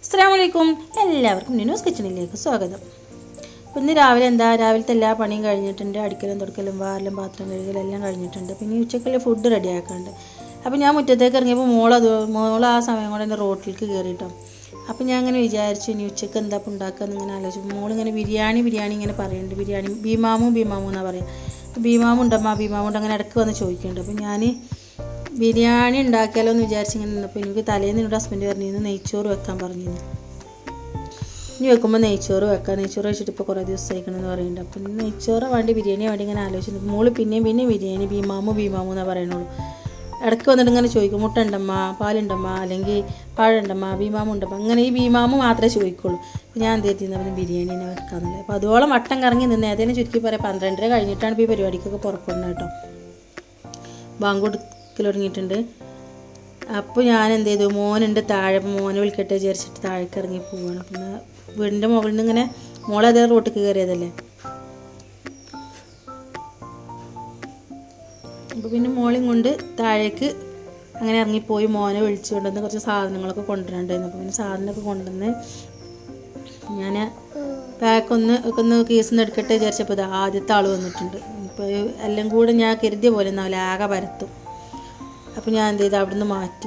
അസ്സാം വലൈക്കും എല്ലാവർക്കും ന്യൂസ് കിച്ചണിലേക്ക് സ്വാഗതം അപ്പോൾ ഇന്ന് രാവിലെ എന്താ രാവിലത്തെ എല്ലാ പണിയും കഴിഞ്ഞിട്ടുണ്ട് അടിക്കലും തുടക്കലും വാരലും പാത്രം കഴുകലും എല്ലാം കഴിഞ്ഞിട്ടുണ്ട് പിന്നെ ഉച്ചക്കുള്ള ഫുഡ് റെഡി ആക്കാനുണ്ട് അപ്പോൾ ഞാൻ മുറ്റത്തേക്ക് ഇറങ്ങിയപ്പോൾ മോളത് മോൾ ആ സമയം കൊണ്ട് തന്നെ റോട്ടിലേക്ക് കയറിയിട്ടോ അപ്പോൾ ഞാൻ അങ്ങനെ വിചാരിച്ചു ഇനി ഉച്ചക്ക് എന്താ ഇപ്പോൾ ഉണ്ടാക്കാന്ന് ഇങ്ങനെ ആലോചിച്ചു മോളിങ്ങനെ ബിരിയാണി ബിരിയാണി ഇങ്ങനെ പറയുന്നുണ്ട് ബിരിയാണി ബീമാമു ബീമാമു എന്നാണ് പറയുക ബീമാമു ഉണ്ടമ്മ ബീമാമു ഉണ്ട് അങ്ങനെ ഇടയ്ക്ക് വന്ന് ചോദിക്കുന്നുണ്ട് അപ്പോൾ ഞാൻ ബിരിയാണി ഉണ്ടാക്കിയാലോ എന്ന് വിചാരിച്ച് ഇങ്ങനെ നിന്നപ്പോൾ എനിക്ക് തലേന്ന് എന്നോട് ഹസ്ബൻഡ് പറഞ്ഞിരുന്നു നെയ്ച്ചോറ് വെക്കാൻ പറഞ്ഞിരുന്നു ഇനി വെക്കുമ്പോൾ നെയ്ച്ചോറ് വെക്കാം നെയ്ച്ചോറ് വെച്ചിട്ട് ഇപ്പോൾ കുറേ ദിവസം കഴിക്കണമെന്ന് പറയുന്നുണ്ട് അപ്പം നെയ്ച്ചോറ് വേണ്ടി ബിരിയാണി വേണ്ടി ഇങ്ങനെ ആലോചിച്ചു മോള് പിന്നെയും പിന്നെയും ബിരിയാണി ബീമാമു ബീമാമു എന്നാണ് പറയുന്നുള്ളൂ ഇടയ്ക്ക് വന്നിട്ട് ഇങ്ങനെ ചോദിക്കും മുട്ട ഉണ്ടമ്മ പാലുണ്ടമ്മ അല്ലെങ്കിൽ പഴമുണ്ടമ്മ ബീമാമു ഉണ്ടമ്മ അങ്ങനെ ഈ ബീമാമു മാത്രമേ ചോദിക്കുള്ളൂ അപ്പോൾ ഞാൻ എന്ത് ചെയ്തിരുന്നു അവന് ബിരിയാണി തന്നെ വെക്കാമെന്നില്ല അപ്പോൾ അതോളം വട്ടം കറങ്ങി നിന്ന് ഏതെങ്കിലും ചുരുക്കി പറയാം പന്ത്രണ്ടര കഴിഞ്ഞിട്ടാണ് ഇപ്പോൾ ഈ പരിപാടിക്കൊക്കെ പുറപ്പെടുന്നത് കേട്ടോ ബാങ്ക് കൊടുക്കൽ തുടങ്ങിയിട്ടുണ്ട് അപ്പോൾ ഞാൻ എന്ത് ചെയ്തു മോനുണ്ട് താഴെ അപ്പോൾ മോനെ വിളിക്കട്ടെ വിചാരിച്ചിട്ട് താഴേക്ക് ഇറങ്ങി പോവാണ് പിന്നെ വീടിൻ്റെ മുകളിൽ നിന്ന് ഇങ്ങനെ മോളെ അതേ റോട്ടിക്ക് കയറിയതല്ലേ അപ്പോൾ പിന്നെ മോളെയും കൊണ്ട് താഴേക്ക് അങ്ങനെ ഇറങ്ങിപ്പോയി മോനെ വിളിച്ചു കൊണ്ടുവന്ന് കുറച്ച് സാധനങ്ങളൊക്കെ കൊണ്ടുവരണ്ടായിരുന്നു അപ്പോൾ പിന്നെ സാധനമൊക്കെ കൊണ്ടുവന്ന് ഞാൻ പാക്ക് ഒന്ന് ഒക്കെ ഒന്ന് കേസിൽ നിന്ന് എടുക്കട്ടെ വിചാരിച്ചപ്പോൾ ഇത് ആദ്യത്തെ ആൾ വന്നിട്ടുണ്ട് ഇപ്പോൾ എല്ലാം കൂടെ ഞാൻ കരുതിയ പോലെ ഒന്നാവില്ല ആകെ പരത്തും അപ്പോൾ ഞാൻ എന്ത് ചെയ്തു അവിടെ നിന്ന് മാറ്റി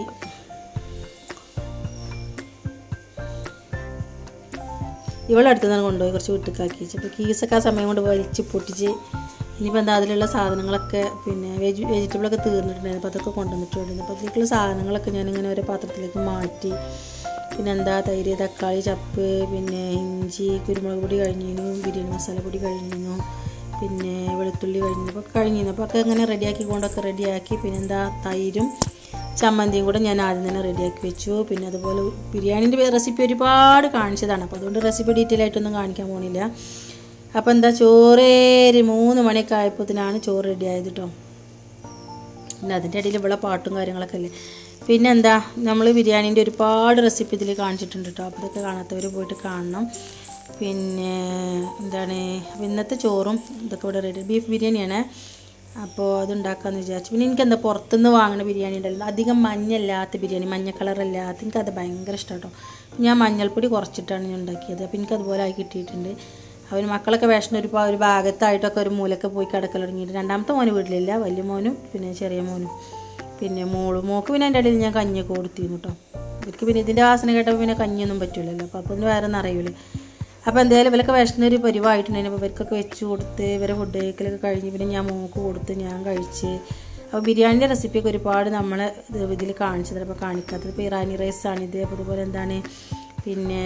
ഇവളടുത്ത് നിന്ന് കൊണ്ടുപോയി കുറച്ച് വീട്ടിലേക്കാക്കി വെച്ചു അപ്പോൾ കീസൊക്കെ ആ സമയം കൊണ്ട് വലിച്ച് പൊട്ടിച്ച് ഇനിയിപ്പോൾ എന്താ അതിലുള്ള സാധനങ്ങളൊക്കെ പിന്നെ വെജ് വെജിറ്റബിളൊക്കെ തീർന്നിട്ടുണ്ടായിരുന്നു അപ്പോൾ അതൊക്കെ കൊണ്ടുവന്നിട്ടുണ്ടായിരുന്നു അപ്പോൾ അതിലേക്കുള്ള സാധനങ്ങളൊക്കെ ഞാനിങ്ങനെ ഓരോ പാത്രത്തിലേക്ക് മാറ്റി പിന്നെ എന്താ തൈര് തക്കാളി ചപ്പ് പിന്നെ ഇഞ്ചി കുരുമുളക് പൊടി കഴിഞ്ഞിരുന്നു ബിരിയാണി മസാല പൊടി കഴിഞ്ഞിരുന്നു പിന്നെ വെളുത്തുള്ളി കഴിഞ്ഞു അപ്പോൾ കഴിഞ്ഞിരുന്നു അപ്പോൾ ഒക്കെ അങ്ങനെ റെഡിയാക്കി കൊണ്ടൊക്കെ റെഡിയാക്കി പിന്നെ എന്താ തൈരും ചമ്മന്തിയും കൂടെ ഞാൻ ആദ്യം തന്നെ റെഡിയാക്കി വെച്ചു പിന്നെ അതുപോലെ ബിരിയാണീൻ്റെ റെസിപ്പി ഒരുപാട് കാണിച്ചതാണ് അപ്പോൾ അതുകൊണ്ട് റെസിപ്പി ഡീറ്റെയിൽ ആയിട്ടൊന്നും കാണിക്കാൻ പോണില്ല അപ്പോൾ എന്താ ചോറ് ഒരു മൂന്ന് മണിയൊക്കെ ആയപ്പോഴത്തേനാണ് ചോറ് റെഡി ആയത് കേട്ടോ പിന്നെ അതിൻ്റെ ഇടയിൽ ഇവിടെ പാട്ടും കാര്യങ്ങളൊക്കെ അല്ലേ പിന്നെ എന്താ നമ്മൾ ബിരിയാണീൻ്റെ ഒരുപാട് റെസിപ്പി ഇതിൽ കാണിച്ചിട്ടുണ്ട് കേട്ടോ അപ്പോൾ ഇതൊക്കെ കാണാത്തവർ പോയിട്ട് കാണണം പിന്നെ എന്താണ് അപ്പോൾ ഇന്നത്തെ ചോറും ഇതൊക്കെ ഇവിടെ റെഡി ബീഫ് ബിരിയാണിയാണ് അപ്പോൾ അതുണ്ടാക്കാമെന്ന് വിചാരിച്ചു പിന്നെ എനിക്കെന്താ പുറത്തുനിന്ന് വാങ്ങുന്ന ബിരിയാണി ഉണ്ടല്ലോ അധികം മഞ്ഞല്ലാത്ത ബിരിയാണി മഞ്ഞ കളറല്ലാത്ത എനിക്കത് ഭയങ്കര ഇഷ്ടം കേട്ടോ ഞാൻ മഞ്ഞൾപ്പൊടി കുറച്ചിട്ടാണ് ഞാൻ ഉണ്ടാക്കിയത് അപ്പോൾ എനിക്കതുപോലെ ആയി കിട്ടിയിട്ടുണ്ട് അവർ മക്കളൊക്കെ വിഷമം ഒരു ഒരു ഭാഗത്തായിട്ടൊക്കെ ഒരു മൂലൊക്കെ പോയി കിടക്കൽ തുടങ്ങിയിട്ട് രണ്ടാമത്തെ മോന് വീട്ടിലില്ല വലിയ മോനും പിന്നെ ചെറിയ മോനും പിന്നെ മോള് മോക്ക് പിന്നെ എൻ്റെ ഇടയിൽ ഞാൻ കഞ്ഞിയൊക്കെ കൊടുത്തിരുന്നു കേട്ടോ ഇവർക്ക് പിന്നെ ഇതിൻ്റെ വാസന കേട്ടപ്പോൾ പിന്നെ കഞ്ഞിയൊന്നും പറ്റില്ലല്ലോ അപ്പോൾ അപ്പം വേറെ ഒന്നും അറിയില്ലേ അപ്പോൾ എന്തായാലും ഇവരൊക്കെ വിഷമ ഒരു പരിവായിട്ടുണ്ടായിരുന്നു അപ്പോൾ ഇവർക്കൊക്കെ വെച്ച് കൊടുത്ത് ഇവരെ ഫുഡ് കഴിക്കലൊക്കെ കഴിഞ്ഞ് പിന്നെ ഞാൻ മോക്ക് കൊടുത്ത് ഞാൻ കഴിച്ച് അപ്പോൾ ബിരിയാണിൻ്റെ റെസിപ്പിയൊക്കെ ഒരുപാട് നമ്മൾ ഇതിൽ കാണിച്ചത് അപ്പോൾ കാണിക്കാത്തത് ഇപ്പോൾ ഇറാനി റൈസാണിത് അപ്പോൾ അതുപോലെ എന്താണ് പിന്നെ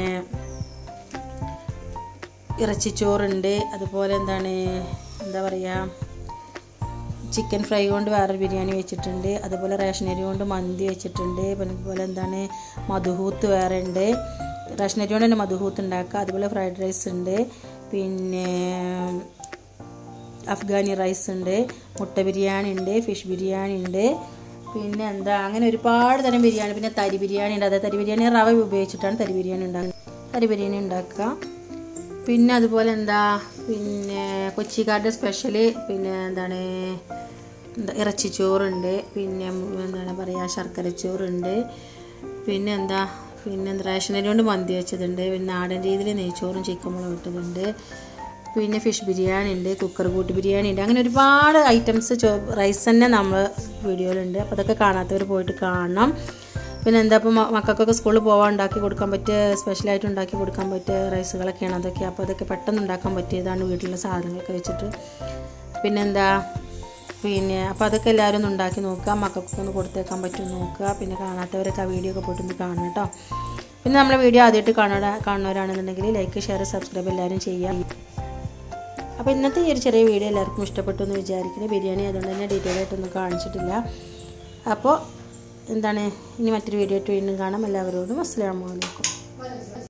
ഇറച്ചിച്ചോറുണ്ട് അതുപോലെ എന്താണ് എന്താ പറയുക ചിക്കൻ ഫ്രൈ കൊണ്ട് വേറൊരു ബിരിയാണി വെച്ചിട്ടുണ്ട് അതുപോലെ റേഷനരി കൊണ്ട് മന്തി വെച്ചിട്ടുണ്ട് പിന്നെ അതുപോലെ എന്താണ് മധുഹൂത്ത് വേറെ ഉണ്ട് റേഷനരി കൊണ്ട് തന്നെ മധുഹൂത്ത് ഉണ്ടാക്കുക അതുപോലെ ഫ്രൈഡ് റൈസ് ഉണ്ട് പിന്നെ അഫ്ഗാനി റൈസ് ഉണ്ട് മുട്ട ബിരിയാണി ഉണ്ട് ഫിഷ് ബിരിയാണി ഉണ്ട് പിന്നെ എന്താ അങ്ങനെ ഒരുപാട് തരം ബിരിയാണി പിന്നെ തരി ബിരിയാണി ഉണ്ട് അതായത് തരി ബിരിയാണി റവ ഉപയോഗിച്ചിട്ടാണ് തരി ബിരിയാണി ഉണ്ടാക്കുന്നത് തരി ബിരിയാണി ഉണ്ടാക്കുക പിന്നെ അതുപോലെ എന്താ പിന്നെ കൊച്ചിക്കാരുടെ സ്പെഷ്യല് പിന്നെ എന്താണ് എന്താ ഇറച്ചിച്ചോറുണ്ട് പിന്നെ എന്താണ് പറയുക ശർക്കരച്ചോറുണ്ട് പിന്നെ എന്താ പിന്നെ റേഷനരി കൊണ്ട് മന്തി വെച്ചതുണ്ട് പിന്നെ നാടൻ രീതിയിൽ നെയ്ച്ചോറും ചിക്കൻ മുളക് ഇട്ടതുണ്ട് പിന്നെ ഫിഷ് ബിരിയാണി ഉണ്ട് കുക്കർ കൂട്ട് ബിരിയാണി ഉണ്ട് അങ്ങനെ ഒരുപാട് ഐറ്റംസ് ചോ റൈസ് തന്നെ നമ്മൾ വീഡിയോയിലുണ്ട് അപ്പോൾ അതൊക്കെ കാണാത്തവർ പോയിട്ട് കാണണം പിന്നെ എന്താ ഇപ്പോൾ മക്കൾക്കൊക്കെ സ്കൂളിൽ പോകാൻ ഉണ്ടാക്കി കൊടുക്കാൻ പറ്റിയ സ്പെഷ്യലായിട്ട് ഉണ്ടാക്കി കൊടുക്കാൻ പറ്റിയ റൈസുകളൊക്കെയാണ് അതൊക്കെ അപ്പോൾ അതൊക്കെ പെട്ടെന്ന് ഉണ്ടാക്കാൻ പറ്റിയതാണ് വീട്ടിലെ സാധനങ്ങളൊക്കെ വെച്ചിട്ട് പിന്നെന്താ പിന്നെ അപ്പോൾ അതൊക്കെ എല്ലാവരും ഒന്ന് ഉണ്ടാക്കി നോക്കുക മക്കൾക്കൊക്കെ ഒന്ന് കൊടുത്തേക്കാൻ പറ്റും നോക്കുക പിന്നെ കാണാത്തവരൊക്കെ ആ വീഡിയോ ഒക്കെ പോയിട്ടൊന്ന് കാണണം കേട്ടോ പിന്നെ നമ്മുടെ വീഡിയോ ആദ്യമായിട്ട് കാണാ കാണുന്നവരാണെന്നുണ്ടെങ്കിൽ ലൈക്ക് ഷെയർ സബ്സ്ക്രൈബ് എല്ലാവരും ചെയ്യുക അപ്പോൾ ഇന്നത്തെ ഈ ഒരു ചെറിയ വീഡിയോ എല്ലാവർക്കും ഇഷ്ടപ്പെട്ടു എന്ന് വിചാരിക്കുന്നത് ബിരിയാണി അതുകൊണ്ട് തന്നെ ഡീറ്റെയിൽ ആയിട്ടൊന്നും കാണിച്ചിട്ടില്ല അപ്പോൾ എന്താണ് ഇനി മറ്റൊരു വീഡിയോ ആയിട്ട് വീണ്ടും കാണാം എല്ലാവരോടും അസ്സാം വലൈക്കും